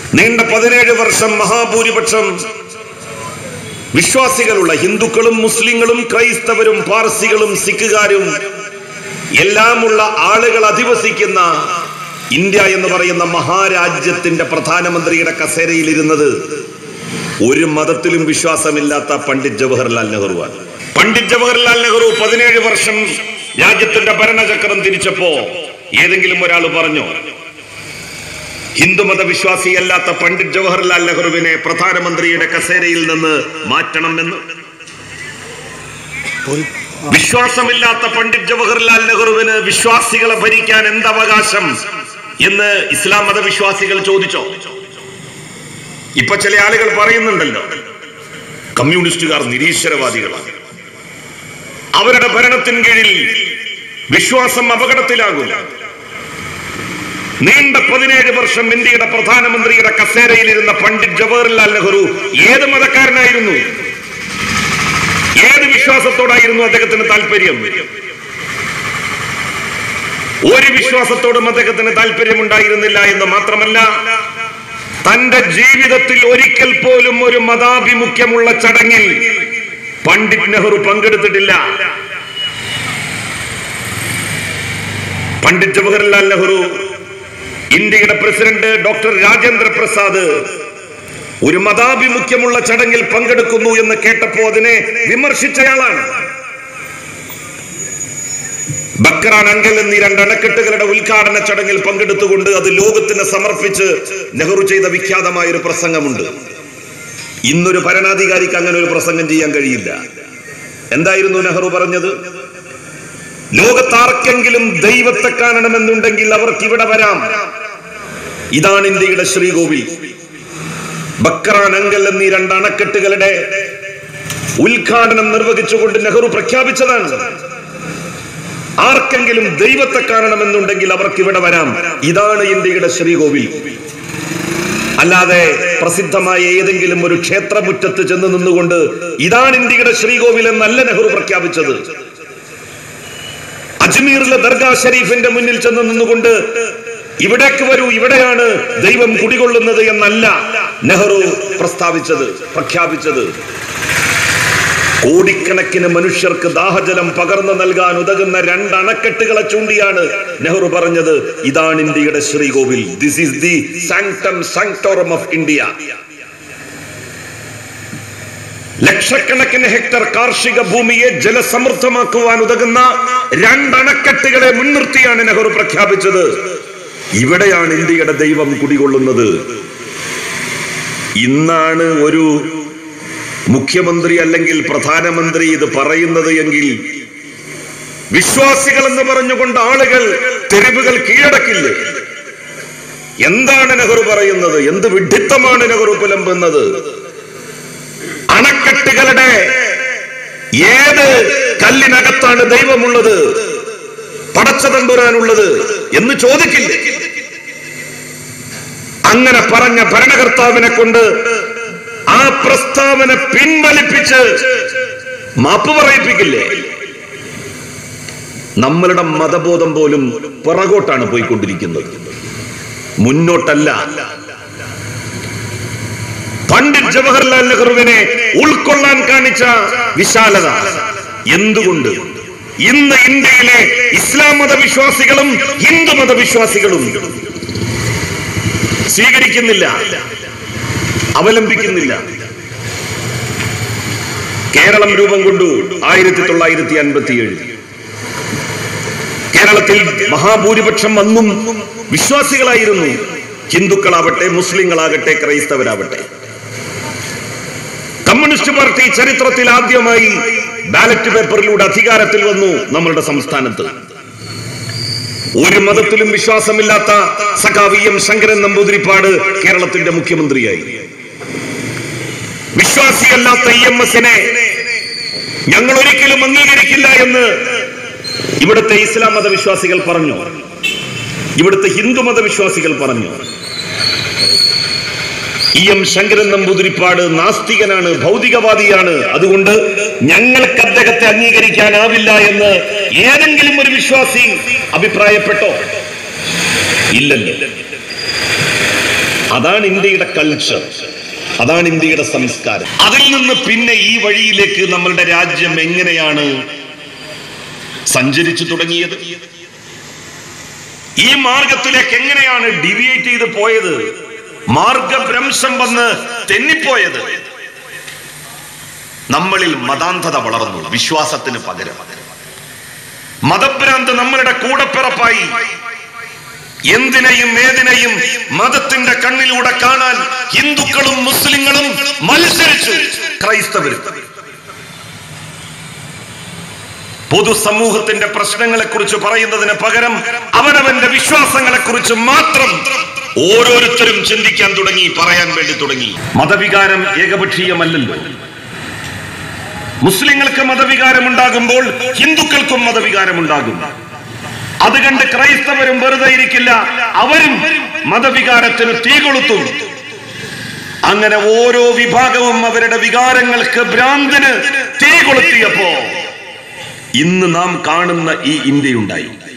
നീണ്ട പതിനേഴ് വർഷം മഹാഭൂരിപക്ഷം വിശ്വാസികളുള്ള ഹിന്ദുക്കളും മുസ്ലിങ്ങളും ക്രൈസ്തവരും പാർസികളും സിഖുകാരും എല്ലാമുള്ള ആളുകൾ അധിവസിക്കുന്ന ഇന്ത്യ എന്ന് പറയുന്ന മഹാരാജ്യത്തിന്റെ പ്രധാനമന്ത്രിയുടെ കസേരയിൽ ഇരുന്നത് ഒരു മതത്തിലും വിശ്വാസമില്ലാത്ത പണ്ഡിറ്റ് ജവഹർലാൽ നെഹ്റുവാണ് പണ്ഡിറ്റ് ജവഹർലാൽ നെഹ്റു പതിനേഴ് വർഷം രാജ്യത്തിന്റെ ഭരണചക്രം തിരിച്ചപ്പോ ഏതെങ്കിലും ഒരാൾ പറഞ്ഞോ ഹിന്ദുമത വിശ്വാസിയല്ലാത്ത പണ്ഡിറ്റ് ജവഹർലാൽ നെഹ്റുവിനെ പ്രധാനമന്ത്രിയുടെ കസേരയിൽ നിന്ന് മാറ്റണമെന്ന് വിശ്വാസമില്ലാത്ത പണ്ഡിറ്റ് ജവഹർലാൽ നെഹ്റുവിന് വിശ്വാസികളെ ഭരിക്കാൻ എന്തവകാശം എന്ന് ഇസ്ലാം മതവിശ്വാസികൾ ചോദിച്ചോ ഇപ്പൊ ചില ആളുകൾ പറയുന്നുണ്ടല്ലോ കമ്മ്യൂണിസ്റ്റുകാർ നിരീശ്വരവാദികളാണ് അവരുടെ ഭരണത്തിന് കീഴിൽ വിശ്വാസം അപകടത്തിലാകും നീണ്ട പതിനേഴ് വർഷം ഇന്ത്യയുടെ പ്രധാനമന്ത്രിയുടെ കസേരയിൽ ഇരുന്ന പണ്ഡിറ്റ് ജവഹർലാൽ നെഹ്റു ഏത് മതക്കാരനായിരുന്നു ഏത് വിശ്വാസത്തോടായിരുന്നു അദ്ദേഹത്തിന് താല്പര്യം ഒരു വിശ്വാസത്തോടും അദ്ദേഹത്തിന് താല്പര്യമുണ്ടായിരുന്നില്ല എന്ന് മാത്രമല്ല തന്റെ ജീവിതത്തിൽ ഒരിക്കൽ പോലും ഒരു മതാഭിമുഖ്യമുള്ള ചടങ്ങിൽ പണ്ഡിറ്റ് നെഹ്റു പങ്കെടുത്തിട്ടില്ല പണ്ഡിറ്റ് ജവഹർലാൽ നെഹ്റു ഇന്ത്യയുടെ പ്രസിഡന്റ് ഡോക്ടർ രാജേന്ദ്ര പ്രസാദ് ഒരു മതാഭിമുഖ്യമുള്ള ചടങ്ങിൽ പങ്കെടുക്കുന്നു എന്ന് കേട്ടപ്പോ അതിനെ വിമർശിച്ചയാളാണ് ബക്രാൻ അങ്കൽ എന്നീ രണ്ട് അണക്കെട്ടുകളുടെ ഉദ്ഘാടന ചടങ്ങിൽ പങ്കെടുത്തുകൊണ്ട് അത് ലോകത്തിന് സമർപ്പിച്ച് നെഹ്റു ചെയ്ത വിഖ്യാതമായ ഒരു പ്രസംഗമുണ്ട് ഇന്നൊരു ഭരണാധികാരിക്ക് അങ്ങനെ ഒരു പ്രസംഗം ചെയ്യാൻ കഴിയില്ല എന്തായിരുന്നു നെഹ്റു പറഞ്ഞത് ലോകത്താർക്കെങ്കിലും ദൈവത്തെ കാണണമെന്നുണ്ടെങ്കിൽ അവർക്ക് ഇവിടെ വരാം ഇതാണ് ഇന്ത്യയുടെ ശ്രീകോവിൽ ബക്രാൻ അങ്കൽ എന്നീ രണ്ട് അണക്കെട്ടുകളുടെ ഉദ്ഘാടനം നിർവഹിച്ചുകൊണ്ട് നെഹ്റു പ്രഖ്യാപിച്ചതാണ് ആർക്കെങ്കിലും ദൈവത്തെ കാണണമെന്നുണ്ടെങ്കിൽ അവർക്ക് ഇവിടെ വരാം ഇതാണ് ഇന്ത്യയുടെ ശ്രീകോവിൽ അല്ലാതെ പ്രസിദ്ധമായ ഏതെങ്കിലും ഒരു ക്ഷേത്രമുറ്റത്ത് ചെന്ന് നിന്നുകൊണ്ട് ഇതാണ് ഇന്ത്യയുടെ ശ്രീകോവിൽ എന്നല്ല നെഹ്റു പ്രഖ്യാപിച്ചത് അജ്മീറിലെ ദർഗാ ഷരീഫിന്റെ മുന്നിൽ ചെന്ന് നിന്നുകൊണ്ട് ഇവിടേക്ക് വരൂ ഇവിടെയാണ് ദൈവം കുടികൊള്ളുന്നത് എന്നല്ല നെഹ്റു പ്രസ്താവിച്ചത് പ്രഖ്യാപിച്ചത് കോടിക്കണക്കിന് മനുഷ്യർക്ക് ദാഹജലം പകർന്നു നൽകാൻ ഉതകുന്ന രണ്ട് അണക്കെട്ടുകളെ ചൂണ്ടിയാണ് നെഹ്റു പറഞ്ഞത് ഇതാണ് ഇന്ത്യയുടെ ശ്രീകോവിൽ this is the sanctum sanctorum of India ലക്ഷക്കണക്കിന് ഹെക്ടർ കാർഷിക ഭൂമിയെ ജലസമൃദ്ധമാക്കുവാൻ ഉതകുന്ന രണ്ടണക്കെട്ടുകളെ മുൻനിർത്തിയാണ് നെഹ്റു പ്രഖ്യാപിച്ചത് ഇവിടെയാണ് ഇന്ത്യയുടെ ദൈവം കുടികൊള്ളുന്നത് ഇന്നാണ് ഒരു മുഖ്യമന്ത്രി അല്ലെങ്കിൽ പ്രധാനമന്ത്രി ഇത് പറയുന്നത് എങ്കിൽ വിശ്വാസികൾ എന്ന് പറഞ്ഞുകൊണ്ട് ആളുകൾ തെരുവുകൾ കീഴടക്കില്ലേ എന്താണ് നെഹ്റു പറയുന്നത് എന്ത് വിഡിത്തമാണ് നെഹ്റു പുലമ്പുന്നത് അണക്കെട്ടുകളുടെ ഏത് കല്ലിനകത്താണ് ദൈവമുള്ളത് പടച്ചതമ്പുരാനുള്ളത് എന്ന് ചോദിക്കില്ല അങ്ങനെ പറഞ്ഞ ഭരണകർത്താവിനെ കൊണ്ട് ആ പ്രസ്താവന പിൻവലിപ്പിച്ച് മാപ്പ് പറയിപ്പിക്കില്ലേ നമ്മളുടെ മതബോധം പോലും പുറകോട്ടാണ് പോയിക്കൊണ്ടിരിക്കുന്നത് മുന്നോട്ടല്ല പണ്ഡിറ്റ് ജവഹർലാൽ നെഹ്റുവിനെ ഉൾക്കൊള്ളാൻ കാണിച്ച വിശാലത എന്തുകൊണ്ട് ഇന്ന് ഇന്ത്യയിലെ ഇസ്ലാം മതവിശ്വാസികളും ഹിന്ദു മതവിശ്വാസികളും സ്വീകരിക്കുന്നില്ല അവലംബിക്കുന്നില്ല കേരളം രൂപം കൊണ്ടു ആയിരത്തി തൊള്ളായിരത്തി അൻപത്തിയേഴ് കേരളത്തിൽ മഹാഭൂരിപക്ഷം അന്നും വിശ്വാസികളായിരുന്നു ഹിന്ദുക്കളാവട്ടെ മുസ്ലിങ്ങളാകട്ടെ ക്രൈസ്തവരാവട്ടെ കമ്മ്യൂണിസ്റ്റ് പാർട്ടി ചരിത്രത്തിൽ ആദ്യമായി ബാലറ്റ് പേപ്പറിലൂടെ അധികാരത്തിൽ വന്നു നമ്മളുടെ സംസ്ഥാനത്ത് ഒരു മതത്തിലും വിശ്വാസമില്ലാത്ത സഖാവി എം ശങ്കരൻ നമ്പൂതിരിപ്പാട് കേരളത്തിന്റെ മുഖ്യമന്ത്രിയായി വിശ്വാസിയല്ലാത്ത ഇ എം എസിനെ ഞങ്ങൾ ഒരിക്കലും അംഗീകരിക്കില്ല എന്ന് ഇവിടുത്തെ ഇസ്ലാം മതവിശ്വാസികൾ പറഞ്ഞു ഇവിടുത്തെ ഹിന്ദു മതവിശ്വാസികൾ പറഞ്ഞു ഇ എം ശങ്കരൻ നമ്പൂതിരിപ്പാട് നാസ്തികനാണ് ഭൗതികവാദിയാണ് അതുകൊണ്ട് ഞങ്ങൾക്ക് അദ്ദേഹത്തെ അംഗീകരിക്കാനാവില്ല എന്ന് ഏതെങ്കിലും ഒരു വിശ്വാസി അഭിപ്രായപ്പെട്ടോ ഇല്ലല്ലോ അതാണ് ഇന്ത്യയുടെ കൾച്ചർ അതാണ് ഇന്ത്യയുടെ സംസ്കാരം അതിൽ നിന്ന് പിന്നെ ഈ വഴിയിലേക്ക് നമ്മളുടെ രാജ്യം എങ്ങനെയാണ് സഞ്ചരിച്ചു തുടങ്ങിയത് ഈ മാർഗത്തിലേക്ക് എങ്ങനെയാണ് ഡിവിയേറ്റ് ചെയ്ത് പോയത് മാർഗഭ്രംശം വന്ന് തെന്നിപ്പോയത് നമ്മളിൽ മതാന്ധത വളർന്നു വിശ്വാസത്തിന് പകരം മതഭ്രാന്ത് നമ്മളുടെ കൂടപ്പിറപ്പായി എന്തിനേയും ഏതിനെയും മതത്തിന്റെ കണ്ണിലൂടെ കാണാൻ ഹിന്ദുക്കളും മുസ്ലിങ്ങളും മത്സരിച്ചു ക്രൈസ്തവരും പൊതുസമൂഹത്തിന്റെ പ്രശ്നങ്ങളെ കുറിച്ച് പറയുന്നതിന് പകരം അവനവന്റെ വിശ്വാസങ്ങളെ കുറിച്ച് മാത്രം ഓരോരുത്തരും ചിന്തിക്കാൻ തുടങ്ങി പറയാൻ വേണ്ടി തുടങ്ങി മതവികാരം ഏകപക്ഷീയമല്ലല്ലോ മുസ്ലിങ്ങൾക്ക് മതവികാരം ഉണ്ടാകുമ്പോൾ ഹിന്ദുക്കൾക്കും മതവികാരം ഉണ്ടാകും അത് കണ്ട് ക്രൈസ്തവരും വെറുതെ ഇരിക്കില്ല അവരും മതവികാരത്തിന് തീ കൊളുത്തും അങ്ങനെ ഓരോ വിഭാഗവും അവരുടെ വികാരങ്ങൾക്ക് ഭ്രാന്തിന് തീ കൊളുത്തിയപ്പോ ഇന്ന് നാം കാണുന്ന ഈ ഇന്ത്യയുണ്ടായി